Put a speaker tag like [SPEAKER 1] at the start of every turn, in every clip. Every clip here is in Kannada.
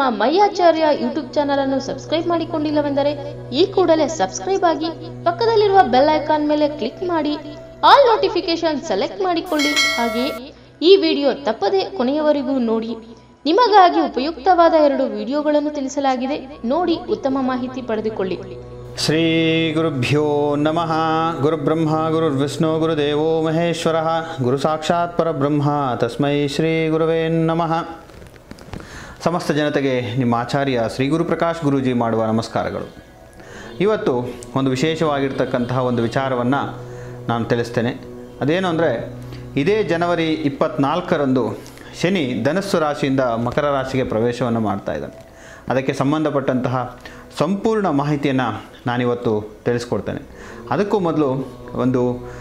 [SPEAKER 1] ನಮ್ಮ ಮೈಯಾಚಾರ್ಯ ಯೂಟ್ಯೂಬ್ ಚಾನಲ್ ಅನ್ನು ಸಬ್ಸ್ಕ್ರೈಬ್ ಮಾಡಿಕೊಂಡಿಲ್ಲವೆಂದರೆ ಈ ಕೂಡಲೇ ಸಬ್ಸ್ಕ್ರೈಬ್ ಆಗಿ ಪಕ್ಕದಲ್ಲಿರುವ ಬೆಲ್ ಐಕಾನ್ ಮೇಲೆ ಕ್ಲಿಕ್ ಮಾಡಿ ಆಲ್ ನೋಟಿಫಿಕೇಶನ್ ಸೆಲೆಕ್ಟ್ ಮಾಡಿಕೊಳ್ಳಿ ಹಾಗೆಯೇ ಈ ವಿಡಿಯೋ ತಪ್ಪದೆ ಕೊನೆಯವರೆಗೂ ನೋಡಿ ನಿಮಗಾಗಿ ಉಪಯುಕ್ತವಾದ ಎರಡು ವಿಡಿಯೋಗಳನ್ನು ತಿಳಿಸಲಾಗಿದೆ ನೋಡಿ ಉತ್ತಮ ಮಾಹಿತಿ ಪಡೆದುಕೊಳ್ಳಿ
[SPEAKER 2] ಶ್ರೀ ಗುರುಭ್ಯೋ ನಮಃ ಗುರುಬ್ರಹ್ಮ ಗುರುರ್ವಿಷ್ಣು ಗುರುದೇವೋ ಮಹೇಶ್ವರ ಗುರು ಸಾಕ್ಷಾತ್ ಪರಬ್ರಹ್ಮ ತಸ್ಮೈ ಶ್ರೀ ಗುರುವೇ ನಮಃ ಸಮಸ್ತ ಜನತೆಗೆ ನಿಮ್ಮ ಆಚಾರ್ಯ ಶ್ರೀ ಗುರುಪ್ರಕಾಶ್ ಗುರೂಜಿ ಮಾಡುವ ನಮಸ್ಕಾರಗಳು ಇವತ್ತು ಒಂದು ವಿಶೇಷವಾಗಿರ್ತಕ್ಕಂತಹ ಒಂದು ವಿಚಾರವನ್ನು ನಾನು ತಿಳಿಸ್ತೇನೆ ಅದೇನು ಅಂದರೆ ಇದೇ ಜನವರಿ ಇಪ್ಪತ್ನಾಲ್ಕರಂದು ಶನಿ ಧನಸ್ಸು ರಾಶಿಯಿಂದ ಮಕರ ರಾಶಿಗೆ ಪ್ರವೇಶವನ್ನು ಮಾಡ್ತಾ ಇದ್ದಾನೆ ಅದಕ್ಕೆ ಸಂಬಂಧಪಟ್ಟಂತಹ ಸಂಪೂರ್ಣ ಮಾಹಿತಿಯನ್ನು ನಾನಿವತ್ತು ತಿಳಿಸ್ಕೊಡ್ತೇನೆ ಅದಕ್ಕೂ ಮೊದಲು ಒಂದು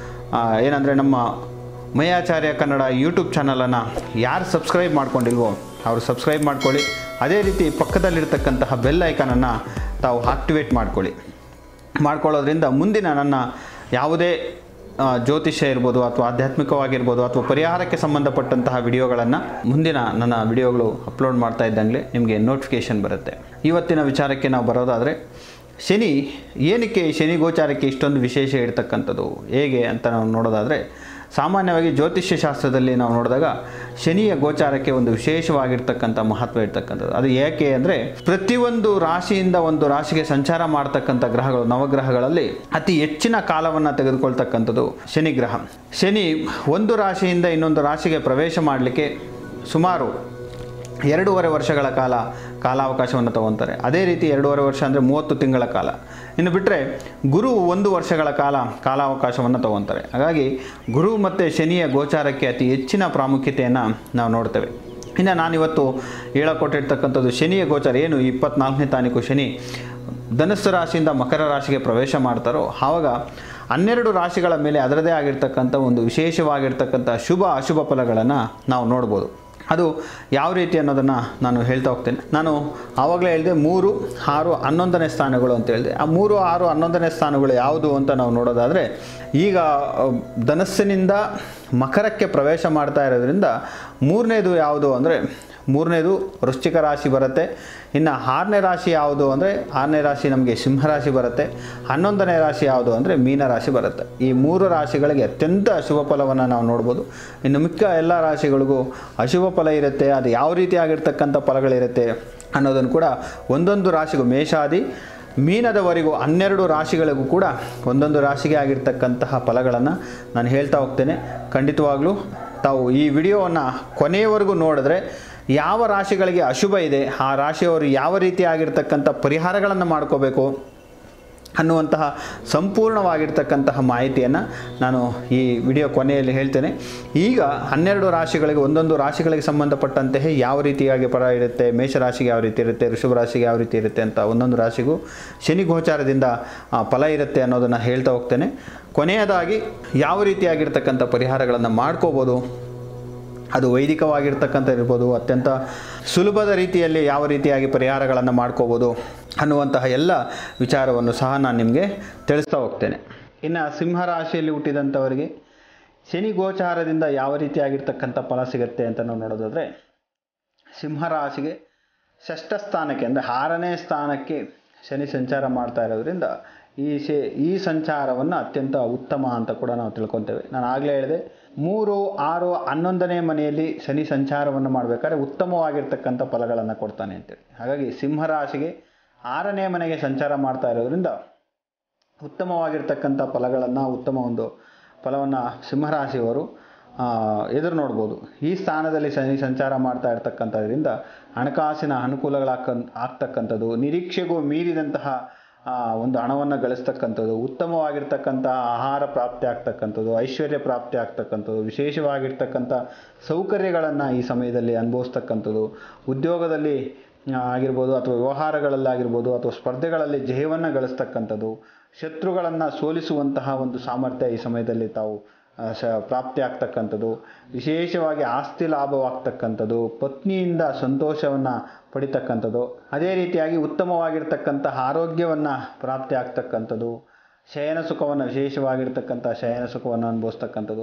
[SPEAKER 2] ಏನಂದರೆ ನಮ್ಮ ಮಯಾಚಾರ್ಯ ಕನ್ನಡ ಯೂಟ್ಯೂಬ್ ಚಾನಲನ್ನು ಯಾರು ಸಬ್ಸ್ಕ್ರೈಬ್ ಮಾಡ್ಕೊಂಡಿಲ್ವೋ ಅವರು ಸಬ್ಸ್ಕ್ರೈಬ್ ಮಾಡ್ಕೊಳ್ಳಿ ಅದೇ ರೀತಿ ಪಕ್ಕದಲ್ಲಿರ್ತಕ್ಕಂತಹ ಬೆಲ್ ಐಕಾನನ್ನು ತಾವು ಆಕ್ಟಿವೇಟ್ ಮಾಡ್ಕೊಳ್ಳಿ ಮಾಡ್ಕೊಳ್ಳೋದ್ರಿಂದ ಮುಂದಿನ ನನ್ನ ಯಾವುದೇ ಆ, ಜ್ಯೋತಿಷ್ಯ ಇರ್ಬೋದು ಅಥವಾ ಆಧ್ಯಾತ್ಮಿಕವಾಗಿರ್ಬೋದು ಅಥವಾ ಪರಿಹಾರಕ್ಕೆ ಸಂಬಂಧಪಟ್ಟಂತಹ ವಿಡಿಯೋಗಳನ್ನು ಮುಂದಿನ ನನ್ನ ವಿಡಿಯೋಗಳು ಅಪ್ಲೋಡ್ ಮಾಡ್ತಾ ಇದ್ದಂಗೆ ನಿಮಗೆ ನೋಟಿಫಿಕೇಷನ್ ಬರುತ್ತೆ ಇವತ್ತಿನ ವಿಚಾರಕ್ಕೆ ನಾವು ಬರೋದಾದರೆ ಶನಿ ಏನಕ್ಕೆ ಈ ಶನಿ ಗೋಚಾರಕ್ಕೆ ಇಷ್ಟೊಂದು ವಿಶೇಷ ಇರ್ತಕ್ಕಂಥದ್ದು ಹೇಗೆ ಅಂತ ನಾವು ನೋಡೋದಾದರೆ ಸಾಮಾನ್ಯವಾಗಿ ಜ್ಯೋತಿಷ್ಯ ಶಾಸ್ತ್ರದಲ್ಲಿ ನಾವು ನೋಡಿದಾಗ ಶನಿಯ ಗೋಚಾರಕ್ಕೆ ಒಂದು ವಿಶೇಷವಾಗಿರ್ತಕ್ಕಂಥ ಮಹತ್ವ ಇರ್ತಕ್ಕಂಥದ್ದು ಅದು ಏಕೆ ಅಂದರೆ ಪ್ರತಿಯೊಂದು ರಾಶಿಯಿಂದ ಒಂದು ರಾಶಿಗೆ ಸಂಚಾರ ಮಾಡ್ತಕ್ಕಂಥ ಗ್ರಹಗಳು ನವಗ್ರಹಗಳಲ್ಲಿ ಅತಿ ಹೆಚ್ಚಿನ ಕಾಲವನ್ನು ತೆಗೆದುಕೊಳ್ತಕ್ಕಂಥದ್ದು ಶನಿ ಗ್ರಹ ಶನಿ ಒಂದು ರಾಶಿಯಿಂದ ಇನ್ನೊಂದು ರಾಶಿಗೆ ಪ್ರವೇಶ ಮಾಡಲಿಕ್ಕೆ ಸುಮಾರು ಎರಡೂವರೆ ವರ್ಷಗಳ ಕಾಲ ಕಾಲಾವಕಾಶವನ್ನು ತಗೊತಾರೆ ಅದೇ ರೀತಿ ಎರಡೂವರೆ ವರ್ಷ ಅಂದರೆ ಮೂವತ್ತು ತಿಂಗಳ ಕಾಲ ಇನ್ನು ಬಿಟ್ಟರೆ ಗುರು ಒಂದು ವರ್ಷಗಳ ಕಾಲ ಕಾಲಾವಕಾಶವನ್ನು ತಗೊತಾರೆ ಹಾಗಾಗಿ ಗುರು ಮತ್ತು ಶನಿಯ ಗೋಚಾರಕ್ಕೆ ಅತಿ ಹೆಚ್ಚಿನ ಪ್ರಾಮುಖ್ಯತೆಯನ್ನು ನಾವು ನೋಡ್ತೇವೆ ಇನ್ನು ನಾನಿವತ್ತು ಹೇಳಕೊಟ್ಟಿರ್ತಕ್ಕಂಥದ್ದು ಶನಿಯ ಗೋಚಾರ ಏನು ಇಪ್ಪತ್ನಾಲ್ಕನೇ ತಾರೀಕು ಶನಿ ಧನುಸ್ಸು ರಾಶಿಯಿಂದ ಮಕರ ರಾಶಿಗೆ ಪ್ರವೇಶ ಮಾಡ್ತಾರೋ ಆವಾಗ ಹನ್ನೆರಡು ರಾಶಿಗಳ ಮೇಲೆ ಅದರದೇ ಆಗಿರ್ತಕ್ಕಂಥ ಒಂದು ವಿಶೇಷವಾಗಿರ್ತಕ್ಕಂಥ ಶುಭ ಅಶುಭ ಫಲಗಳನ್ನು ನಾವು ನೋಡ್ಬೋದು ಅದು ಯಾವ ರೀತಿ ಅನ್ನೋದನ್ನು ನಾನು ಹೇಳ್ತಾ ಹೋಗ್ತೇನೆ ನಾನು ಆವಾಗಲೇ ಹೇಳಿದೆ ಮೂರು ಆರು ಹನ್ನೊಂದನೇ ಸ್ಥಾನಗಳು ಅಂತ ಹೇಳಿದೆ ಆ ಮೂರು ಆರು ಹನ್ನೊಂದನೇ ಸ್ಥಾನಗಳು ಯಾವುದು ಅಂತ ನಾವು ನೋಡೋದಾದರೆ ಈಗ ಅ, ಧನಸ್ಸಿನಿಂದ ಮಕರಕ್ಕೆ ಪ್ರವೇಶ ಮಾಡ್ತಾ ಇರೋದ್ರಿಂದ ಮೂರನೇದು ಯಾವುದು ಅಂದರೆ ಮೂರನೇದು ವೃಶ್ಚಿಕ ರಾಶಿ ಬರುತ್ತೆ ಇನ್ನು ಆರನೇ ರಾಶಿ ಯಾವುದು ಅಂದರೆ ಆರನೇ ರಾಶಿ ನಮಗೆ ಸಿಂಹರಾಶಿ ಬರುತ್ತೆ ಹನ್ನೊಂದನೇ ರಾಶಿ ಯಾವುದು ಅಂದರೆ ಮೀನ ರಾಶಿ ಬರುತ್ತೆ ಈ ಮೂರು ರಾಶಿಗಳಿಗೆ ಅತ್ಯಂತ ಅಶುಭ ಫಲವನ್ನು ನಾವು ನೋಡ್ಬೋದು ಇನ್ನು ಮಿಕ್ಕ ಎಲ್ಲ ರಾಶಿಗಳಿಗೂ ಅಶುಭ ಫಲ ಇರುತ್ತೆ ಅದು ಯಾವ ರೀತಿಯಾಗಿರ್ತಕ್ಕಂಥ ಫಲಗಳಿರುತ್ತೆ ಅನ್ನೋದನ್ನು ಕೂಡ ಒಂದೊಂದು ರಾಶಿಗೂ ಮೇಷಾದಿ ಮೀನದವರೆಗೂ ಹನ್ನೆರಡು ರಾಶಿಗಳಿಗೂ ಕೂಡ ಒಂದೊಂದು ರಾಶಿಗೆ ಆಗಿರ್ತಕ್ಕಂತಹ ಫಲಗಳನ್ನು ನಾನು ಹೇಳ್ತಾ ಹೋಗ್ತೇನೆ ಖಂಡಿತವಾಗ್ಲೂ ತಾವು ಈ ವಿಡಿಯೋವನ್ನು ಕೊನೆಯವರೆಗೂ ನೋಡಿದ್ರೆ ಯಾವ ರಾಶಿಗಳಿಗೆ ಅಶುಭ ಇದೆ ಆ ರಾಶಿಯವರು ಯಾವ ರೀತಿಯಾಗಿರ್ತಕ್ಕಂಥ ಪರಿಹಾರಗಳನ್ನು ಮಾಡ್ಕೋಬೇಕು ಅನ್ನುವಂತಹ ಸಂಪೂರ್ಣವಾಗಿರ್ತಕ್ಕಂತಹ ಮಾಹಿತಿಯನ್ನು ನಾನು ಈ ವಿಡಿಯೋ ಕೊನೆಯಲ್ಲಿ ಹೇಳ್ತೇನೆ ಈಗ ಹನ್ನೆರಡು ರಾಶಿಗಳಿಗೆ ಒಂದೊಂದು ರಾಶಿಗಳಿಗೆ ಸಂಬಂಧಪಟ್ಟಂತೆ ಯಾವ ರೀತಿಯಾಗಿ ಫಲ ಇರುತ್ತೆ ಮೇಷರಾಶಿಗೆ ಯಾವ ರೀತಿ ಇರುತ್ತೆ ಋಷಭ ರಾಶಿಗೆ ಯಾವ ರೀತಿ ಇರುತ್ತೆ ಅಂತ ಒಂದೊಂದು ರಾಶಿಗೂ ಶನಿ ಗೋಚಾರದಿಂದ ಆ, ಫಲ ಇರುತ್ತೆ ಅನ್ನೋದನ್ನು ಹೇಳ್ತಾ ಹೋಗ್ತೇನೆ ಕೊನೆಯದಾಗಿ ಯಾವ ರೀತಿಯಾಗಿರ್ತಕ್ಕಂಥ ಪರಿಹಾರಗಳನ್ನು ಮಾಡ್ಕೋಬೋದು ಅದು ವೈದಿಕವಾಗಿರ್ತಕ್ಕಂಥ ಇರ್ಬೋದು ಅತ್ಯಂತ ಸುಲಭದ ರೀತಿಯಲ್ಲಿ ಯಾವ ರೀತಿಯಾಗಿ ಪರಿಹಾರಗಳನ್ನು ಮಾಡ್ಕೋಬೋದು ಅನ್ನುವಂತಹ ಎಲ್ಲ ವಿಚಾರವನ್ನು ಸಹ ನಾನು ನಿಮಗೆ ತಿಳಿಸ್ತಾ ಹೋಗ್ತೇನೆ ಇನ್ನು ಸಿಂಹರಾಶಿಯಲ್ಲಿ ಹುಟ್ಟಿದಂಥವರಿಗೆ ಶನಿ ಗೋಚಾರದಿಂದ ಯಾವ ರೀತಿಯಾಗಿರ್ತಕ್ಕಂಥ ಫಲ ಸಿಗುತ್ತೆ ಅಂತ ನಾವು ನೋಡೋದಾದರೆ ಸಿಂಹರಾಶಿಗೆ ಷಷ್ಠ ಸ್ಥಾನಕ್ಕೆ ಅಂದರೆ ಆರನೇ ಸ್ಥಾನಕ್ಕೆ ಶನಿ ಸಂಚಾರ ಮಾಡ್ತಾ ಇರೋದ್ರಿಂದ ಈ ಶೇ ಈ ಸಂಚಾರವನ್ನು ಅತ್ಯಂತ ಉತ್ತಮ ಅಂತ ಕೂಡ ನಾವು ತಿಳ್ಕೊತೇವೆ ನಾನು ಆಗಲೇ ಹೇಳಿದೆ ಮೂರು ಆರು ಹನ್ನೊಂದನೇ ಮನೆಯಲ್ಲಿ ಶನಿ ಸಂಚಾರವನ್ನು ಮಾಡಬೇಕಾದ್ರೆ ಉತ್ತಮವಾಗಿರ್ತಕ್ಕಂಥ ಫಲಗಳನ್ನು ಕೊಡ್ತಾನೆ ಅಂತೇಳಿ ಹಾಗಾಗಿ ಸಿಂಹರಾಶಿಗೆ ಆರನೇ ಮನೆಗೆ ಸಂಚಾರ ಮಾಡ್ತಾ ಇರೋದ್ರಿಂದ ಉತ್ತಮವಾಗಿರ್ತಕ್ಕಂಥ ಫಲಗಳನ್ನು ಉತ್ತಮ ಒಂದು ಫಲವನ್ನು ಸಿಂಹರಾಶಿಯವರು ಆ, ಎದುರು ನೋಡ್ಬೋದು ಈ ಸ್ಥಾನದಲ್ಲಿ ಶನಿ ಸಂಚಾರ ಮಾಡ್ತಾ ಇರ್ತಕ್ಕಂಥದ್ರಿಂದ ಹಣಕಾಸಿನ ಅನುಕೂಲಗಳಾಕ ಆಗ್ತಕ್ಕಂಥದ್ದು ನಿರೀಕ್ಷೆಗೂ ಮೀರಿದಂತಹ ಆ, ಒಂದು ಹಣವನ್ನು ಗಳಿಸ್ತಕ್ಕಂಥದ್ದು ಉತ್ತಮವಾಗಿರ್ತಕ್ಕಂಥ ಆಹಾರ ಪ್ರಾಪ್ತಿ ಆಗ್ತಕ್ಕಂಥದ್ದು ಐಶ್ವರ್ಯ ಪ್ರಾಪ್ತಿ ಆಗ್ತಕ್ಕಂಥದ್ದು ವಿಶೇಷವಾಗಿರ್ತಕ್ಕಂಥ ಸೌಕರ್ಯಗಳನ್ನು ಈ ಸಮಯದಲ್ಲಿ ಅನುಭವಿಸ್ತಕ್ಕಂಥದ್ದು ಉದ್ಯೋಗದಲ್ಲಿ ಆ, ಆಗಿರ್ಬೋದು ಅಥವಾ ವ್ಯವಹಾರಗಳಲ್ಲಾಗಿರ್ಬೋದು ಅಥವಾ ಸ್ಪರ್ಧೆಗಳಲ್ಲಿ ಜಯವನ್ನು ಗಳಿಸ್ತಕ್ಕಂಥದ್ದು ಶತ್ರುಗಳನ್ನು ಸೋಲಿಸುವಂತಹ ಒಂದು ಸಾಮರ್ಥ್ಯ ಈ ಸಮಯದಲ್ಲಿ ತಾವು ಆ, ಶ ಪ್ರಾಪ್ತಿ ಆಗ್ತಕ್ಕಂಥದ್ದು ವಿಶೇಷವಾಗಿ ಆಸ್ತಿ ಲಾಭವಾಗ್ತಕ್ಕಂಥದ್ದು ಪತ್ನಿಯಿಂದ ಸಂತೋಷವನ್ನು ಪಡಿತಕ್ಕಂಥದ್ದು ಅದೇ ರೀತಿಯಾಗಿ ಉತ್ತಮವಾಗಿರ್ತಕ್ಕಂಥ ಆರೋಗ್ಯವನ್ನು ಪ್ರಾಪ್ತಿ ಆಗ್ತಕ್ಕಂಥದ್ದು ಶಯನ ಸುಖವನ್ನು ವಿಶೇಷವಾಗಿರ್ತಕ್ಕಂಥ ಶಯನ ಸುಖವನ್ನು ಅನುಭವಿಸ್ತಕ್ಕಂಥದ್ದು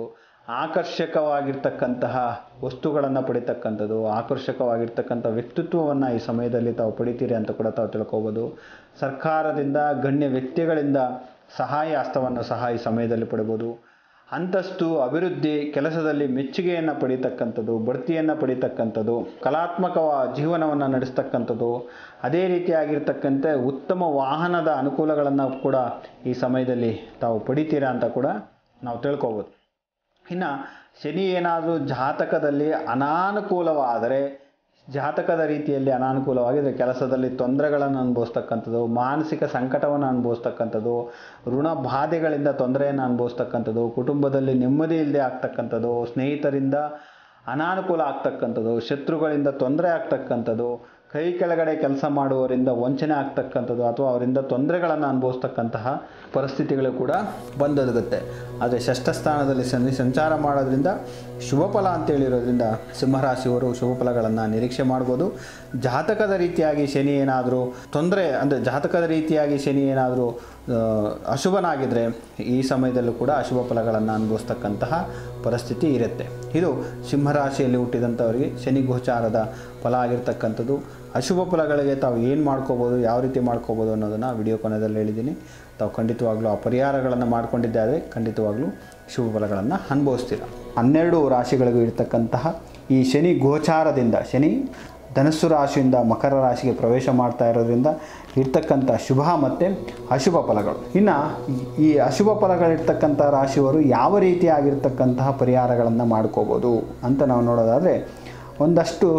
[SPEAKER 2] ಆಕರ್ಷಕವಾಗಿರ್ತಕ್ಕಂತಹ ವಸ್ತುಗಳನ್ನು ಪಡಿತಕ್ಕಂಥದ್ದು ಆಕರ್ಷಕವಾಗಿರ್ತಕ್ಕಂಥ ವ್ಯಕ್ತಿತ್ವವನ್ನು ಈ ಸಮಯದಲ್ಲಿ ತಾವು ಪಡಿತೀರಿ ಅಂತ ಕೂಡ ತಾವು ತಿಳ್ಕೊಬೋದು ಸರ್ಕಾರದಿಂದ ಗಣ್ಯ ವ್ಯಕ್ತಿಗಳಿಂದ ಸಹಾಯ ಹಸ್ತವನ್ನು ಸಹ ಈ ಸಮಯದಲ್ಲಿ ಪಡಿಬೋದು ಅಂತಸ್ತು ಅಭಿವೃದ್ಧಿ ಕೆಲಸದಲ್ಲಿ ಮೆಚ್ಚುಗೆಯನ್ನು ಪಡಿತಕ್ಕಂಥದ್ದು ಬಡ್ತಿಯನ್ನು ಪಡಿತಕ್ಕಂಥದ್ದು ಕಲಾತ್ಮಕ ಜೀವನವನ್ನು ನಡೆಸ್ತಕ್ಕಂಥದ್ದು ಅದೇ ರೀತಿಯಾಗಿರ್ತಕ್ಕಂಥ ಉತ್ತಮ ವಾಹನದ ಅನುಕೂಲಗಳನ್ನು ಕೂಡ ಈ ಸಮಯದಲ್ಲಿ ತಾವು ಪಡಿತೀರಾ ಅಂತ ಕೂಡ ನಾವು ತಿಳ್ಕೊಬೋದು ಇನ್ನು ಶನಿ ಏನಾದರೂ ಜಾತಕದಲ್ಲಿ ಅನಾನುಕೂಲವಾದರೆ ಜಾತಕದ ರೀತಿಯಲ್ಲಿ ಅನಾನುಕೂಲವಾಗಿದ್ದರೆ ಕೆಲಸದಲ್ಲಿ ತೊಂದರೆಗಳನ್ನು ಅನುಭವಿಸ್ತಕ್ಕಂಥದ್ದು ಮಾನಸಿಕ ಸಂಕಟವನ್ನು ಅನುಭವಿಸ್ತಕ್ಕಂಥದ್ದು ಋಣ ಬಾಧೆಗಳಿಂದ ತೊಂದರೆಯನ್ನು ಅನುಭವಿಸ್ತಕ್ಕಂಥದ್ದು ಕುಟುಂಬದಲ್ಲಿ ನೆಮ್ಮದಿ ಇಲ್ಲದೆ ಆಗ್ತಕ್ಕಂಥದ್ದು ಸ್ನೇಹಿತರಿಂದ ಅನಾನುಕೂಲ ಆಗ್ತಕ್ಕಂಥದ್ದು ಶತ್ರುಗಳಿಂದ ತೊಂದರೆ ಆಗ್ತಕ್ಕಂಥದ್ದು ಕೈ ಕೆಳಗಡೆ ಕೆಲಸ ಮಾಡುವವರಿಂದ ವಂಚನೆ ಆಗ್ತಕ್ಕಂಥದ್ದು ಅಥವಾ ಅವರಿಂದ ತೊಂದರೆಗಳನ್ನು ಅನುಭವಿಸ್ತಕ್ಕಂತಹ ಪರಿಸ್ಥಿತಿಗಳು ಕೂಡ ಬಂದೊದಗುತ್ತೆ ಆದರೆ ಷಷ್ಠಸ್ಥಾನದಲ್ಲಿ ಶನಿ ಸಂಚಾರ ಮಾಡೋದ್ರಿಂದ ಶುಭ ಫಲ ಅಂತೇಳಿರೋದ್ರಿಂದ ಸಿಂಹರಾಶಿಯವರು ಶುಭ ಫಲಗಳನ್ನು ನಿರೀಕ್ಷೆ ಮಾಡ್ಬೋದು ಜಾತಕದ ರೀತಿಯಾಗಿ ಶನಿ ಏನಾದರೂ ತೊಂದರೆ ಅಂದರೆ ಜಾತಕದ ರೀತಿಯಾಗಿ ಶನಿ ಏನಾದರೂ ಅಶುಭನಾಗಿದ್ದರೆ ಈ ಸಮಯದಲ್ಲೂ ಕೂಡ ಅಶುಭ ಫಲಗಳನ್ನು ಅನುಭವಿಸ್ತಕ್ಕಂತಹ ಪರಿಸ್ಥಿತಿ ಇರುತ್ತೆ ಇದು ಸಿಂಹರಾಶಿಯಲ್ಲಿ ಹುಟ್ಟಿದಂಥವರಿಗೆ ಶನಿ ಗೋಚಾರದ ಫಲ ಆಗಿರ್ತಕ್ಕಂಥದ್ದು ಅಶುಭ ಫಲಗಳಿಗೆ ತಾವು ಏನು ಮಾಡ್ಕೋಬೋದು ಯಾವ ರೀತಿ ಮಾಡ್ಕೋಬೋದು ಅನ್ನೋದನ್ನು ವಿಡಿಯೋ ಕೊನೆಯಲ್ಲಿ ಹೇಳಿದ್ದೀನಿ ತಾವು ಖಂಡಿತವಾಗ್ಲೂ ಆ ಪರಿಹಾರಗಳನ್ನು ಮಾಡ್ಕೊಂಡಿದ್ದಾದರೆ ಖಂಡಿತವಾಗ್ಲೂ ಶುಭ ಫಲಗಳನ್ನು ಅನುಭವಿಸ್ತೀರ ಹನ್ನೆರಡು ರಾಶಿಗಳಿಗೂ ಇರ್ತಕ್ಕಂತಹ ಈ ಶನಿ ಗೋಚಾರದಿಂದ ಶನಿ ಧನಸ್ಸು ರಾಶಿಯಿಂದ ಮಕರ ರಾಶಿಗೆ ಪ್ರವೇಶ ಮಾಡ್ತಾ ಇರೋದ್ರಿಂದ ಇರ್ತಕ್ಕಂಥ ಶುಭ ಮತ್ತು ಅಶುಭ ಫಲಗಳು ಇನ್ನು ಈ ಅಶುಭ ಫಲಗಳಿರ್ತಕ್ಕಂಥ ರಾಶಿಯವರು ಯಾವ ರೀತಿಯಾಗಿರ್ತಕ್ಕಂತಹ ಪರಿಹಾರಗಳನ್ನು ಮಾಡ್ಕೋಬೋದು ಅಂತ ನಾವು ನೋಡೋದಾದರೆ ಒಂದಷ್ಟು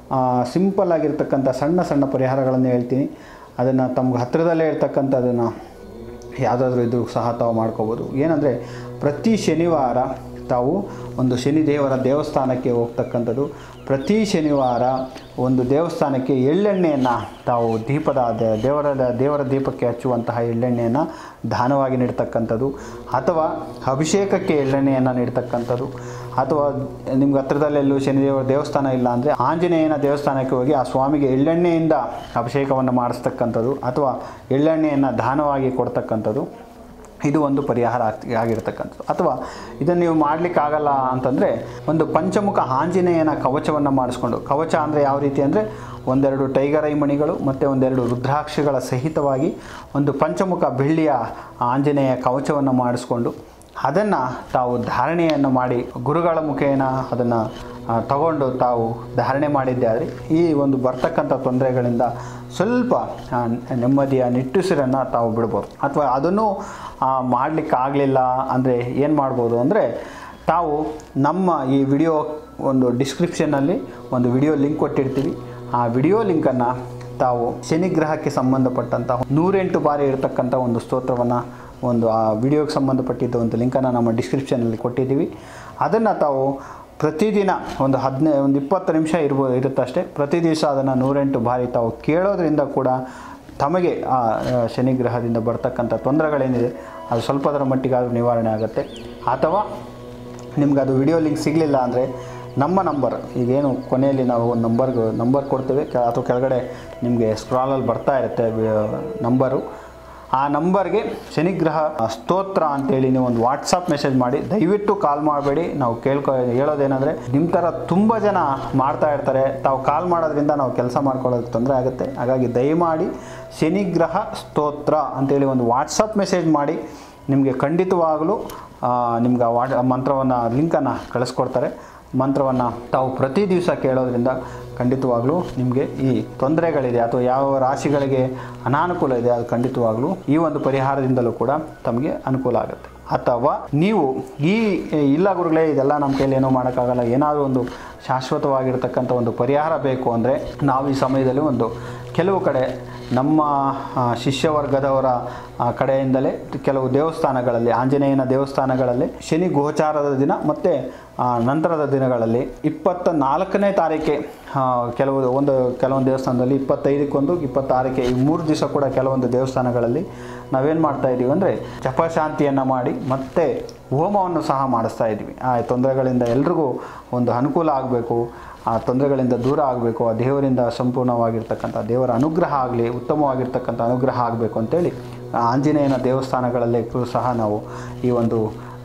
[SPEAKER 2] ಸಿಂಪಲ್ ಆಗಿರ್ತಕ್ಕಂಥ ಸಣ್ಣ ಸಣ್ಣ ಪರಿಹಾರಗಳನ್ನು ಹೇಳ್ತೀನಿ ಅದನ್ನು ತಮ್ಗೆ ಹತ್ತಿರದಲ್ಲೇ ಇರ್ತಕ್ಕಂಥದ್ದನ್ನು ಯಾವುದಾದ್ರೂ ಇದ್ರೂ ಸಹ ತಾವು ಮಾಡ್ಕೋಬೋದು ಏನಂದರೆ ಪ್ರತಿ ಶನಿವಾರ ತಾವು ಒಂದು ಶನಿದೇವರ ದೇವಸ್ಥಾನಕ್ಕೆ ಹೋಗ್ತಕ್ಕಂಥದ್ದು ಪ್ರತಿ ಶನಿವಾರ ಒಂದು ದೇವಸ್ಥಾನಕ್ಕೆ ಎಳ್ಳೆಣ್ಣೆಯನ್ನು ತಾವು ದೀಪದ ದೇ- ದೇವರ ದೇವರ ದೀಪಕ್ಕೆ ಹಚ್ಚುವಂತಹ ಎಳ್ಳೆಣ್ಣೆಯನ್ನು ದಾನವಾಗಿ ನೀಡ್ತಕ್ಕಂಥದ್ದು ಅಥವಾ ಅಭಿಷೇಕಕ್ಕೆ ಎಳ್ಳೆಣ್ಣೆಯನ್ನು ನೀಡ್ತಕ್ಕಂಥದ್ದು ಅಥವಾ ನಿಮ್ಗೆ ಹತ್ರದಲ್ಲೆಲ್ಲೂ ಶನಿದೇವರ ದೇವಸ್ಥಾನ ಇಲ್ಲ ಅಂದರೆ ಆಂಜನೇಯನ ದೇವಸ್ಥಾನಕ್ಕೆ ಹೋಗಿ ಆ ಸ್ವಾಮಿಗೆ ಎಳ್ಳೆಣ್ಣೆಯಿಂದ ಅಭಿಷೇಕವನ್ನು ಮಾಡಿಸ್ತಕ್ಕಂಥದ್ದು ಅಥವಾ ಎಳ್ಳೆಣ್ಣೆಯನ್ನು ದಾನವಾಗಿ ಕೊಡ್ತಕ್ಕಂಥದ್ದು ಇದು ಒಂದು ಪರಿಹಾರ ಆಗ್ತಿ ಆಗಿರ್ತಕ್ಕಂಥದ್ದು ಅಥವಾ ಇದನ್ನು ನೀವು ಮಾಡಲಿಕ್ಕಾಗಲ್ಲ ಅಂತಂದರೆ ಒಂದು ಪಂಚಮುಖ ಆಂಜನೇಯನ ಕವಚವನ್ನು ಮಾಡಿಸ್ಕೊಂಡು ಕವಚ ಅಂದರೆ ಯಾವ ರೀತಿ ಅಂದರೆ ಒಂದೆರಡು ಟೈಗರ್ ಐ ಮಣಿಗಳು ಮತ್ತು ಒಂದೆರಡು ರುದ್ರಾಕ್ಷಿಗಳ ಸಹಿತವಾಗಿ ಒಂದು ಪಂಚಮುಖ ಬೆಳ್ಳಿಯ ಆಂಜನೇಯ ಕವಚವನ್ನು ಮಾಡಿಸ್ಕೊಂಡು ಅದನ್ನು ತಾವು ಧಾರಣೆಯನ್ನು ಮಾಡಿ ಗುರುಗಳ ಮುಖೇನ ಅದನ್ನು ತಗೊಂಡು ತಾವು ಧಾರಣೆ ಮಾಡಿದ್ದೆ ಆದರೆ ಈ ಒಂದು ಬರ್ತಕ್ಕಂಥ ತೊಂದರೆಗಳಿಂದ ಸ್ವಲ್ಪ ಆ, ನೆಮ್ಮದಿಯ ನಿಟ್ಟುಸಿರನ್ನು ತಾವು ಬಿಡ್ಬೋದು ಅಥವಾ ಅದನ್ನು ಮಾಡಲಿಕ್ಕಾಗಲಿಲ್ಲ ಅಂದರೆ ಏನು ಮಾಡ್ಬೋದು ಅಂದರೆ ತಾವು ನಮ್ಮ ಈ ವಿಡಿಯೋ ಒಂದು ಡಿಸ್ಕ್ರಿಪ್ಷನ್ನಲ್ಲಿ ಒಂದು ವಿಡಿಯೋ ಲಿಂಕ್ ಕೊಟ್ಟಿರ್ತೀವಿ ಆ ವಿಡಿಯೋ ಲಿಂಕನ್ನು ತಾವು ಶನಿಗ್ರಹಕ್ಕೆ ಸಂಬಂಧಪಟ್ಟಂಥ ನೂರೆಂಟು ಬಾರಿ ಇರತಕ್ಕಂಥ ಒಂದು ಸ್ತೋತ್ರವನ್ನು ಒಂದು ಆ ವಿಡಿಯೋಗೆ ಸಂಬಂಧಪಟ್ಟಿದ್ದ ಒಂದು ಲಿಂಕನ್ನು ನಮ್ಮ ಡಿಸ್ಕ್ರಿಪ್ಷನಲ್ಲಿ ಕೊಟ್ಟಿದ್ದೀವಿ ಅದನ್ನು ತಾವು ಪ್ರತಿದಿನ ಒಂದು ಹದಿನೈ ಒಂದು ಇಪ್ಪತ್ತು ನಿಮಿಷ ಇರ್ಬೋದು ಇರುತ್ತಷ್ಟೇ ಪ್ರತಿ ದಿವಸ ಅದನ್ನು ನೂರೆಂಟು ಬಾರಿ ತಾವು ಕೇಳೋದ್ರಿಂದ ಕೂಡ ತಮಗೆ ಆ ಆ, ಶನಿಗ್ರಹದಿಂದ ಬರ್ತಕ್ಕಂಥ ತೊಂದರೆಗಳೇನಿದೆ ಅದು ಸ್ವಲ್ಪದರ ಮಟ್ಟಿಗಾದರೂ ನಿವಾರಣೆ ಆಗುತ್ತೆ ಅಥವಾ ನಿಮ್ಗೆ ಅದು ವಿಡಿಯೋ ಲಿಂಕ್ ಸಿಗಲಿಲ್ಲ ಅಂದರೆ ನಮ್ಮ ನಂಬರ್ ಈಗೇನು ಕೊನೆಯಲ್ಲಿ ನಾವು ಒಂದು ನಂಬರ್ಗೆ ನಂಬರ್ ಕೊಡ್ತೇವೆ ಕೆ ಅಥವಾ ಕೆಳಗಡೆ ನಿಮಗೆ ಸ್ಕ್ರಾಲಲ್ಲಿ ಬರ್ತಾ ಇರುತ್ತೆ ವಿ- ನಂಬರು ಆ ನಂಬರ್ಗೆ ಶನಿಗ್ರಹ ಸ್ತೋತ್ರ ಅಂತೇಳಿ ನೀವು ಒಂದು ವಾಟ್ಸಪ್ ಮೆಸೇಜ್ ಮಾಡಿ ದಯವಿಟ್ಟು ಕಾಲ್ ಮಾಡಬೇಡಿ ನಾವು ಕೇಳ್ಕೊ ಹೇಳೋದೇನೆಂದರೆ ನಿಮ್ಮ ಥರ ತುಂಬ ಜನ ಮಾಡ್ತಾ ಇರ್ತಾರೆ ತಾವು ಕಾಲ್ ಮಾಡೋದ್ರಿಂದ ನಾವು ಕೆಲಸ ಮಾಡ್ಕೊಳ್ಳೋದಕ್ಕೆ ತೊಂದರೆ ಆಗುತ್ತೆ ಹಾಗಾಗಿ ದಯಮಾಡಿ ಶನಿಗ್ರಹ ಸ್ತೋತ್ರ ಅಂತೇಳಿ ಒಂದು ವಾಟ್ಸಪ್ ಮೆಸೇಜ್ ಮಾಡಿ ನಿಮಗೆ ಖಂಡಿತವಾಗಲೂ ನಿಮ್ಗೆ ಆ ವಾಟ್ ಮಂತ್ರವನ್ನು ಲಿಂಕನ್ನು ಕಳಿಸ್ಕೊಡ್ತಾರೆ ಮಂತ್ರವನ್ನು ತಾವು ಪ್ರತಿ ದಿವಸ ಕೇಳೋದ್ರಿಂದ ಖಂಡಿತವಾಗ್ಲೂ ನಿಮಗೆ ಈ ತೊಂದರೆಗಳಿದೆ ಅಥವಾ ಯಾವ ರಾಶಿಗಳಿಗೆ ಅನಾನುಕೂಲ ಇದೆ ಅದು ಖಂಡಿತವಾಗ್ಲೂ ಈ ಒಂದು ಪರಿಹಾರದಿಂದಲೂ ಕೂಡ ತಮಗೆ ಅನುಕೂಲ ಆಗುತ್ತೆ ಅಥವಾ ನೀವು ಈ ಇಲ್ಲ ಗುರುಗಳೇ ಇದೆಲ್ಲ ನಮ್ಮ ಕೈಲಿ ಏನೋ ಮಾಡೋಕ್ಕಾಗಲ್ಲ ಏನಾದರೂ ಒಂದು ಶಾಶ್ವತವಾಗಿರ್ತಕ್ಕಂಥ ಒಂದು ಪರಿಹಾರ ಬೇಕು ಅಂದರೆ ನಾವು ಈ ಸಮಯದಲ್ಲಿ ಒಂದು ಕೆಲವು ಕಡೆ ನಮ್ಮ ಆ, ಶಿಷ್ಯವರ್ಗದವರ ಆ, ಕಡೆಯಿಂದಲೇ ಕೆಲವು ದೇವಸ್ಥಾನಗಳಲ್ಲಿ ಆಂಜನೇಯನ ದೇವಸ್ಥಾನಗಳಲ್ಲಿ ಶನಿ ಗೋಚಾರದ ದಿನ ಮತ್ತು ಆ, ನಂತರದ ದಿನಗಳಲ್ಲಿ ಇಪ್ಪತ್ತ ನಾಲ್ಕನೇ ತಾರೀಕೆ ಆ, ಕೆಲವು ಒಂದು ಕೆಲವೊಂದು ದೇವಸ್ಥಾನದಲ್ಲಿ ಇಪ್ಪತ್ತೈದಕ್ಕೊಂದು ಇಪ್ಪತ್ತಾರಕ್ಕೆ ಈ ಮೂರು ದಿವಸ ಕೂಡ ಕೆಲವೊಂದು ದೇವಸ್ಥಾನಗಳಲ್ಲಿ ನಾವೇನು ಮಾಡ್ತಾ ಇದ್ದೀವಿ ಅಂದರೆ ಜಪಶಾಂತಿಯನ್ನು ಮಾಡಿ ಮತ್ತೆ ಹೋಮವನ್ನು ಸಹ ಮಾಡಿಸ್ತಾ ಇದ್ವಿ ಆ ತೊಂದರೆಗಳಿಂದ ಎಲ್ರಿಗೂ ಒಂದು ಅನುಕೂಲ ಆಗಬೇಕು ಆ ತೊಂದರೆಗಳಿಂದ ದೂರ ಆಗಬೇಕು ಆ ದೇವರಿಂದ ಸಂಪೂರ್ಣವಾಗಿರ್ತಕ್ಕಂಥ ದೇವರ ಅನುಗ್ರಹ ಆಗಲಿ ಉತ್ತಮವಾಗಿರ್ತಕ್ಕಂಥ ಅನುಗ್ರಹ ಆಗಬೇಕು ಅಂತೇಳಿ ಆ ಆಂಜನೇಯನ ದೇವಸ್ಥಾನಗಳಲ್ಲಿ ಸಹ ನಾವು ಈ ಒಂದು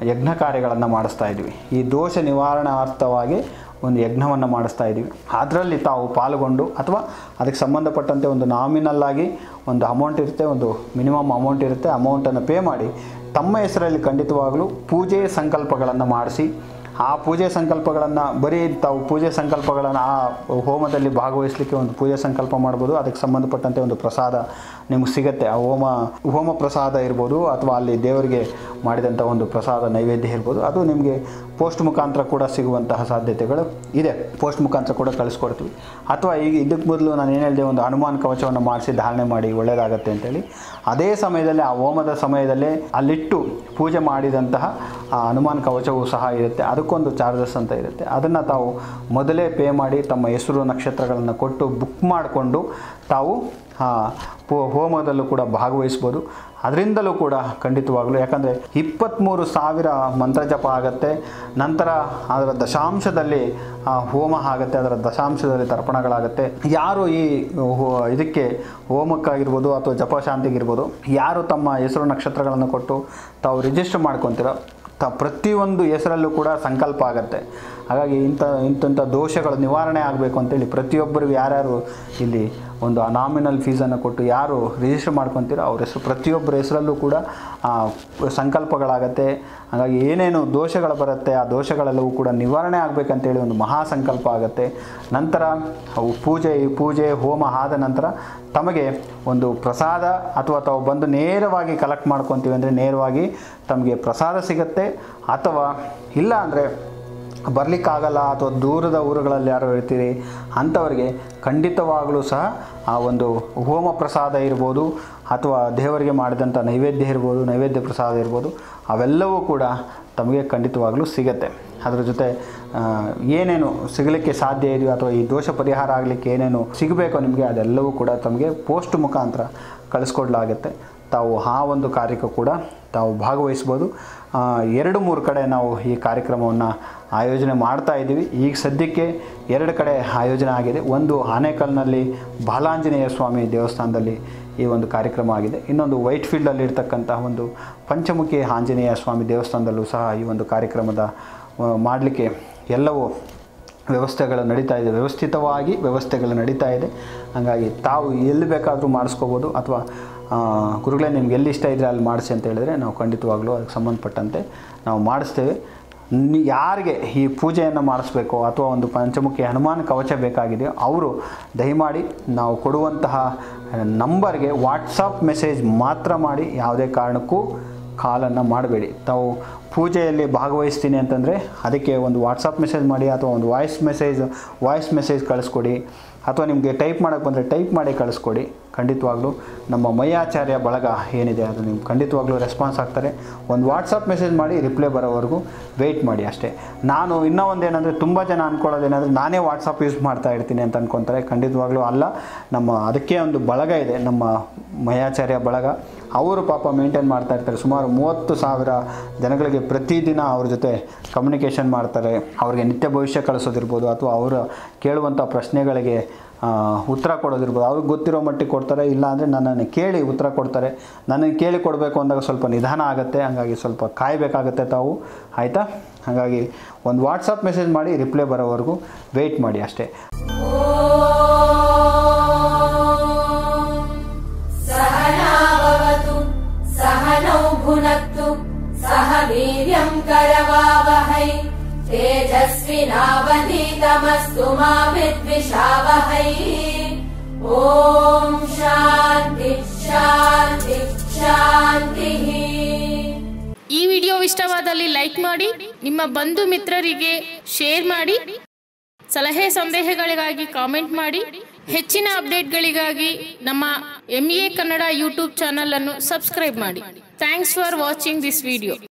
[SPEAKER 2] ಯಜ್ಞ ಕಾರ್ಯಗಳನ್ನು ಮಾಡಿಸ್ತಾ ಇದ್ವಿ ಈ ದೋಷ ನಿವಾರಣಾರ್ಥವಾಗಿ ಒಂದು ಯಜ್ಞವನ್ನು ಮಾಡಿಸ್ತಾ ಇದ್ದೀವಿ ಅದರಲ್ಲಿ ತಾವು ಪಾಲ್ಗೊಂಡು ಅಥವಾ ಅದಕ್ಕೆ ಸಂಬಂಧಪಟ್ಟಂತೆ ಒಂದು ನಾಮಿನಲ್ ಆಗಿ ಒಂದು ಅಮೌಂಟ್ ಇರುತ್ತೆ ಒಂದು ಮಿನಿಮಮ್ ಅಮೌಂಟ್ ಇರುತ್ತೆ ಅಮೌಂಟನ್ನು ಪೇ ಮಾಡಿ ತಮ್ಮ ಹೆಸರಲ್ಲಿ ಖಂಡಿತವಾಗಲೂ ಪೂಜೆ ಸಂಕಲ್ಪಗಳನ್ನು ಮಾಡಿಸಿ ಆ ಪೂಜೆ ಸಂಕಲ್ಪಗಳನ್ನು ಬರೀ ತಾವು ಪೂಜೆ ಸಂಕಲ್ಪಗಳನ್ನು ಆ ಹೋಮದಲ್ಲಿ ಭಾಗವಹಿಸಲಿಕ್ಕೆ ಒಂದು ಪೂಜೆ ಸಂಕಲ್ಪ ಮಾಡ್ಬೋದು ಅದಕ್ಕೆ ಸಂಬಂಧಪಟ್ಟಂತೆ ಒಂದು ಪ್ರಸಾದ ನಿಮ್ಗೆ ಸಿಗುತ್ತೆ ಆ ಹೋಮ ಹೋಮ ಪ್ರಸಾದ ಇರ್ಬೋದು ಅಥವಾ ಅಲ್ಲಿ ದೇವರಿಗೆ ಮಾಡಿದಂಥ ಒಂದು ಪ್ರಸಾದ ನೈವೇದ್ಯ ಇರ್ಬೋದು ಅದು ನಿಮಗೆ ಪೋಸ್ಟ್ ಮುಖಾಂತರ ಕೂಡ ಸಿಗುವಂತಹ ಸಾಧ್ಯತೆಗಳು ಇದೆ ಪೋಸ್ಟ್ ಮುಖಾಂತರ ಕೂಡ ಕಳಿಸ್ಕೊಡ್ತೀವಿ ಅಥವಾ ಈಗ ಇದಕ್ಕೆ ಮೊದಲು ನಾನು ಏನು ಹೇಳಿದೆ ಒಂದು ಹನುಮಾನ್ ಕವಚವನ್ನು ಮಾಡಿಸಿ ಧಾರಣೆ ಮಾಡಿ ಒಳ್ಳೆಯದಾಗತ್ತೆ ಅಂತೇಳಿ ಅದೇ ಸಮಯದಲ್ಲಿ ಆ ಹೋಮದ ಸಮಯದಲ್ಲೇ ಅಲ್ಲಿಟ್ಟು ಪೂಜೆ ಮಾಡಿದಂತಹ ಆ ಹನುಮಾನ್ ಕವಚವೂ ಸಹ ಇರುತ್ತೆ ಅದಕ್ಕೊಂದು ಚಾರ್ಜಸ್ ಅಂತ ಇರುತ್ತೆ ಅದನ್ನು ತಾವು ಮೊದಲೇ ಪೇ ಮಾಡಿ ತಮ್ಮ ಹೆಸರು ನಕ್ಷತ್ರಗಳನ್ನು ಕೊಟ್ಟು ಬುಕ್ ಮಾಡಿಕೊಂಡು ತಾವು ಆ, ಪೋ- ಹೋಮದಲ್ಲೂ ಕೂಡ ಭಾಗವಹಿಸ್ಬೋದು ಅದರಿಂದಲೂ ಕೂಡ ಖಂಡಿತವಾಗಲೂ ಯಾಕಂದರೆ ಇಪ್ಪತ್ತ್ಮೂರು ಸಾವಿರ ಮಂತ್ರ ಜಪ ಆಗುತ್ತೆ ನಂತರ ಅದರ ದಶಾಂಶದಲ್ಲಿ ಆ, ಹೋಮ ಆಗುತ್ತೆ ಅದರ ದಶಾಂಶದಲ್ಲಿ ತರ್ಪಣಗಳಾಗುತ್ತೆ ಯಾರು ಈ ಹೋ- ಇದಕ್ಕೆ ಹೋಮಕ್ಕಾಗಿರ್ಬೋದು ಅಥವಾ ಜಪಶಾಂತಿಗಿರ್ಬೋದು ಯಾರು ತಮ್ಮ ಹೆಸರು ನಕ್ಷತ್ರಗಳನ್ನು ಕೊಟ್ಟು ತಾವು ರಿಜಿಸ್ಟರ್ ಮಾಡ್ಕೊತೀರೋ ತ ಪ್ರತಿಯೊಂದು ಹೆಸರಲ್ಲೂ ಕೂಡ ಸಂಕಲ್ಪ ಆಗುತ್ತೆ ಹಾಗಾಗಿ ಇಂಥ ಇಂಥಂಥ ದೋಷಗಳು ನಿವಾರಣೆ ಆಗಬೇಕು ಅಂತೇಳಿ ಪ್ರತಿಯೊಬ್ಬರಿಗೂ ಯಾರ್ಯಾರು ಇಲ್ಲಿ ಒಂದು ನಾಮಿನಲ್ ಫೀಸನ್ನು ಕೊಟ್ಟು ಯಾರು ರಿಜಿಸ್ಟರ್ ಮಾಡ್ಕೊತೀರೋ ಅವ್ರ ಹೆಸರು ಪ್ರತಿಯೊಬ್ಬರ ಹೆಸರಲ್ಲೂ ಕೂಡ ಆ, ಸಂಕಲ್ಪಗಳಾಗತ್ತೆ ಹಾಗಾಗಿ ಏನೇನು ದೋಷಗಳು ಬರುತ್ತೆ ಆ ದೋಷಗಳೆಲ್ಲವೂ ಕೂಡ ನಿವಾರಣೆ ಆಗಬೇಕಂತೇಳಿ ಒಂದು ಮಹಾ ಸಂಕಲ್ಪ ಆಗುತ್ತೆ ನಂತರ ಅವು ಪೂಜೆ ಈ ಪೂಜೆ ಹೋಮ ಆದ ನಂತರ ತಮಗೆ ಒಂದು ಪ್ರಸಾದ ಅಥವಾ ತಾವು ಬಂದು ನೇರವಾಗಿ ಕಲೆಕ್ಟ್ ಮಾಡ್ಕೊತೀವಿ ಅಂದರೆ ನೇರವಾಗಿ ತಮಗೆ ಪ್ರಸಾದ ಸಿಗುತ್ತೆ ಅಥವಾ ಇಲ್ಲ ಅಂದರೆ ಬರಲಿಕ್ಕಾಗಲ್ಲ ಅಥವಾ ದೂರದ ಊರುಗಳಲ್ಲಿ ಯಾರು ಇರ್ತೀರಿ ಅಂಥವ್ರಿಗೆ ಖಂಡಿತವಾಗಲೂ ಸಹ ಆ ಒಂದು ಹೋಮ ಪ್ರಸಾದ ಇರ್ಬೋದು ಅಥವಾ ದೇವರಿಗೆ ಮಾಡಿದಂಥ ನೈವೇದ್ಯ ಇರ್ಬೋದು ನೈವೇದ್ಯ ಪ್ರಸಾದ ಇರ್ಬೋದು ಅವೆಲ್ಲವೂ ಕೂಡ ತಮಗೆ ಖಂಡಿತವಾಗಲೂ ಸಿಗತ್ತೆ ಅದರ ಜೊತೆ ಆ, ಏನೇನು ಸಿಗಲಿಕ್ಕೆ ಸಾಧ್ಯ ಇದೆಯೋ ಅಥವಾ ಈ ದೋಷ ಪರಿಹಾರ ಆಗಲಿಕ್ಕೆ ಏನೇನು ಸಿಗಬೇಕೋ ನಿಮಗೆ ಅದೆಲ್ಲವೂ ಕೂಡ ತಮಗೆ ಪೋಸ್ಟ್ ಮುಖಾಂತರ ಕಳಿಸ್ಕೊಡ್ಲಾಗುತ್ತೆ ತಾವು ಆ ಒಂದು ಕಾರ್ಯಕ್ಕೂ ಕೂಡ ತಾವು ಭಾಗವಹಿಸ್ಬೋದು ಆ, ಎರಡು ಮೂರು ಕಡೆ ನಾವು ಈ ಕಾರ್ಯಕ್ರಮವನ್ನು ಆಯೋಜನೆ ಮಾಡ್ತಾ ಇದ್ದೀವಿ ಈಗ ಸದ್ಯಕ್ಕೆ ಎರಡು ಕಡೆ ಆಯೋಜನೆ ಆಗಿದೆ ಒಂದು ಆನೇಕಲ್ನಲ್ಲಿ ಬಾಲಾಂಜನೇಯ ಸ್ವಾಮಿ ದೇವಸ್ಥಾನದಲ್ಲಿ ಈ ಒಂದು ಕಾರ್ಯಕ್ರಮ ಆಗಿದೆ ಇನ್ನೊಂದು ವೈಟ್ ಫೀಲ್ಡಲ್ಲಿ ಇರ್ತಕ್ಕಂಥ ಒಂದು ಪಂಚಮುಖಿ ಆಂಜನೇಯ ಸ್ವಾಮಿ ದೇವಸ್ಥಾನದಲ್ಲೂ ಸಹ ಈ ಒಂದು ಕಾರ್ಯಕ್ರಮದ ಮಾಡಲಿಕ್ಕೆ ಎಲ್ಲವೂ ವ್ಯವಸ್ಥೆಗಳು ನಡೀತಾ ಇದೆ ವ್ಯವಸ್ಥಿತವಾಗಿ ವ್ಯವಸ್ಥೆಗಳು ನಡೀತಾ ಇದೆ ಹಾಗಾಗಿ ತಾವು ಎಲ್ಲಿ ಬೇಕಾದರೂ ಮಾಡಿಸ್ಕೋಬೋದು ಅಥವಾ ಆ, ಗುರುಗಳೇ ನಿಮ್ಗೆ ಎಲ್ಲಿ ಇಷ್ಟ ಇದ್ದರೆ ಅಲ್ಲಿ ಮಾಡಿಸಿ ಅಂತ ಹೇಳಿದ್ರೆ ನಾವು ಖಂಡಿತವಾಗ್ಲೂ ಅದಕ್ಕೆ ಸಂಬಂಧಪಟ್ಟಂತೆ ನಾವು ಮಾಡಿಸ್ತೇವೆ ನಿ- ಯಾರಿಗೆ ಈ ಪೂಜೆಯನ್ನು ಮಾಡಿಸ್ಬೇಕು ಅಥವಾ ಒಂದು ಪಂಚಮುಖಿ ಹನುಮಾನ್ ಕವಚ ಬೇಕಾಗಿದೆಯೋ ಅವರು ದಯಮಾಡಿ ನಾವು ಕೊಡುವಂತಹ ನಂಬರ್ಗೆ ವಾಟ್ಸಪ್ ಮೆಸೇಜ್ ಮಾತ್ರ ಮಾಡಿ ಯಾವುದೇ ಕಾರಣಕ್ಕೂ ಕಾಲನ್ನು ಮಾಡಬೇಡಿ ತಾವು ಪೂಜೆಯಲ್ಲಿ ಭಾಗವಹಿಸ್ತೀನಿ ಅಂತಂದರೆ ಅದಕ್ಕೆ ಒಂದು ವಾಟ್ಸಪ್ ಮೆಸೇಜ್ ಮಾಡಿ ಅಥವಾ ಒಂದು ವಾಯ್ಸ್ ಮೆಸೇಜ್ ವಾಯ್ಸ್ ಮೆಸೇಜ್ ಕಳಿಸ್ಕೊಡಿ ಅಥವಾ ನಿಮಗೆ ಟೈಪ್ ಮಾಡೋಕ್ಕೆ ಬಂದರೆ ಟೈಪ್ ಮಾಡಿ ಕಳಿಸ್ಕೊಡಿ ಖಂಡಿತವಾಗ್ಲೂ ನಮ್ಮ ಮೈಯಾಚಾರ್ಯ ಬಳಗ ಏನಿದೆ ಅದು ನಿಮ್ಗೆ ಖಂಡಿತವಾಗ್ಲೂ ರೆಸ್ಪಾನ್ಸ್ ಆಗ್ತಾರೆ ಒಂದು ವಾಟ್ಸಪ್ ಮೆಸೇಜ್ ಮಾಡಿ ರಿಪ್ಲೈ ಬರೋವರೆಗೂ ವೆಯ್ಟ್ ಮಾಡಿ ಅಷ್ಟೇ ನಾನು ಇನ್ನೂ ಒಂದು ಏನಂದರೆ ತುಂಬ ಜನ ಅಂದ್ಕೊಳ್ಳೋದೇನೆಂದರೆ ನಾನೇ ವಾಟ್ಸಪ್ ಯೂಸ್ ಮಾಡ್ತಾ ಇರ್ತೀನಿ ಅಂತ ಅಂದ್ಕೊತಾರೆ ಖಂಡಿತವಾಗ್ಲೂ ಅಲ್ಲ ನಮ್ಮ ಅದಕ್ಕೆ ಒಂದು ಬಳಗ ಇದೆ ನಮ್ಮ ಮಯಾಚಾರ್ಯ ಬಳಗ ಅವರು ಪಾಪ ಮೇಂಟೈನ್ ಮಾಡ್ತಾ ಇರ್ತಾರೆ ಸುಮಾರು ಮೂವತ್ತು ಸಾವಿರ ಜನಗಳಿಗೆ ಪ್ರತಿದಿನ ಅವ್ರ ಜೊತೆ ಕಮ್ಯುನಿಕೇಷನ್ ಮಾಡ್ತಾರೆ ಅವ್ರಿಗೆ ನಿತ್ಯ ಭವಿಷ್ಯ ಕಳಿಸೋದಿರ್ಬೋದು ಅಥವಾ ಅವರು ಕೇಳುವಂಥ ಪ್ರಶ್ನೆಗಳಿಗೆ ಆ, ಉತ್ತರ ಕೊಡೋದಿರ್ಬೋದು ಅವ್ರಿಗೆ ಗೊತ್ತಿರೋ ಮಟ್ಟಿಗೆ ಕೊಡ್ತಾರೆ ಇಲ್ಲ ಅಂದರೆ ನನ್ನನ್ನು ಕೇಳಿ ಉತ್ತರ ಕೊಡ್ತಾರೆ ನನಗೆ ಕೇಳಿ ಕೊಡಬೇಕು ಅಂದಾಗ ಸ್ವಲ್ಪ ನಿಧಾನ ಆಗುತ್ತೆ ಹಾಗಾಗಿ ಸ್ವಲ್ಪ ಕಾಯಬೇಕಾಗತ್ತೆ ತಾವು ಆಯಿತಾ ಹಾಗಾಗಿ ಒಂದು ವಾಟ್ಸಪ್ ಮೆಸೇಜ್ ಮಾಡಿ ರಿಪ್ಲೈ ಬರೋವರೆಗೂ ವೆಯ್ಟ್ ಮಾಡಿ ಅಷ್ಟೇ
[SPEAKER 3] सहनावतु सहनौ भुनक्तु सह वीर्यम् करवावहै तेजस्विनावधीतमस्तु मा विद्विषावहै ॐ शान्ति शान्ति शान्तिः
[SPEAKER 1] ಈ ವಿಡಿಯೋ ಇಷ್ಟವಾದಲ್ಲಿ ಲೈಕ್ ಮಾಡಿ ನಿಮ್ಮ ಬಂಧು ಮಿತ್ರರಿಗೆ ಶೇರ್ ಮಾಡಿ ಸಲಹೆ ಸಂದೇಹಗಳಿಗಾಗಿ ಕಾಮೆಂಟ್ ಮಾಡಿ ಹೆಚ್ಚಿನ ಅಪ್ಡೇಟ್ಗಳಿಗಾಗಿ ನಮ್ಮ M A Kannada YouTube channel ಅನ್ನು ಸಬ್ಸ್ಕ್ರೈಬ್ ಮಾಡಿ thanks for watching this video